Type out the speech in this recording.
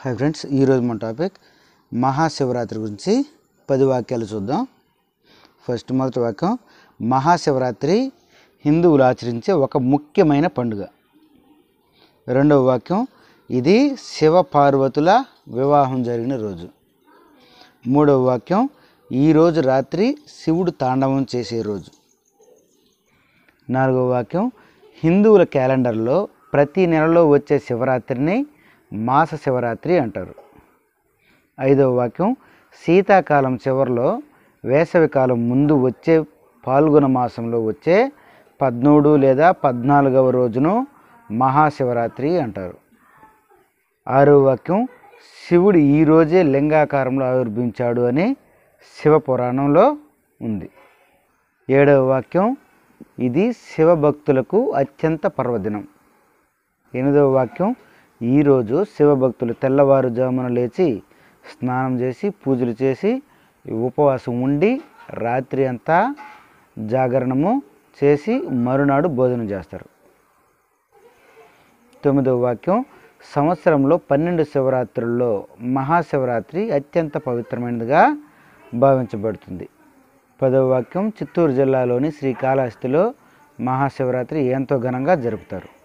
hi friends ఈరోజు మన topic Mahashivratri గురించి పది వాక్యాలు చూద్దాం ఫస్ట్ మొదటి వాక్యం మహాశివరాత్రి హిందువులు ఆచరించే ఒక ముఖ్యమైన పండుగ రెండవ వాక్యం ఇది శివ పార్వతుల వివాహం జరిగిన రోజు మూడవ వాక్యం ఈరోజు రాత్రి శివుడు తాండవం చేసే రోజు నాలుగవ వాక్యం హిందువుల క్యాలెండర్లో ప్రతి నెలలో వచ్చే శివరాత్రిని మాస శివరాత్రి అంటారు ఐదవ వాక్యం శీతాకాలం చివరిలో వేసవికాలం ముందు వచ్చే పాల్గొన మాసంలో వచ్చే పద్మూడు లేదా పద్నాలుగవ రోజును మహాశివరాత్రి అంటారు ఆరవ వాక్యం శివుడు ఈ రోజే లింగాకారంలో ఆవిర్భవించాడు అని శివపురాణంలో ఉంది ఏడవ వాక్యం ఇది శివభక్తులకు అత్యంత పర్వదినం ఎనిమిదవ వాక్యం ఈరోజు శివభక్తులు తెల్లవారుజామున లేచి స్నానం చేసి పూజలు చేసి ఉపవాసం ఉండి రాత్రి అంతా జాగరణము చేసి మరునాడు భోజనం చేస్తారు తొమ్మిదవ వాక్యం సంవత్సరంలో పన్నెండు శివరాత్రుల్లో మహాశివరాత్రి అత్యంత పవిత్రమైనదిగా భావించబడుతుంది పదవ వాక్యం చిత్తూరు జిల్లాలోని శ్రీకాళహస్తిలో మహాశివరాత్రి ఎంతో ఘనంగా జరుపుతారు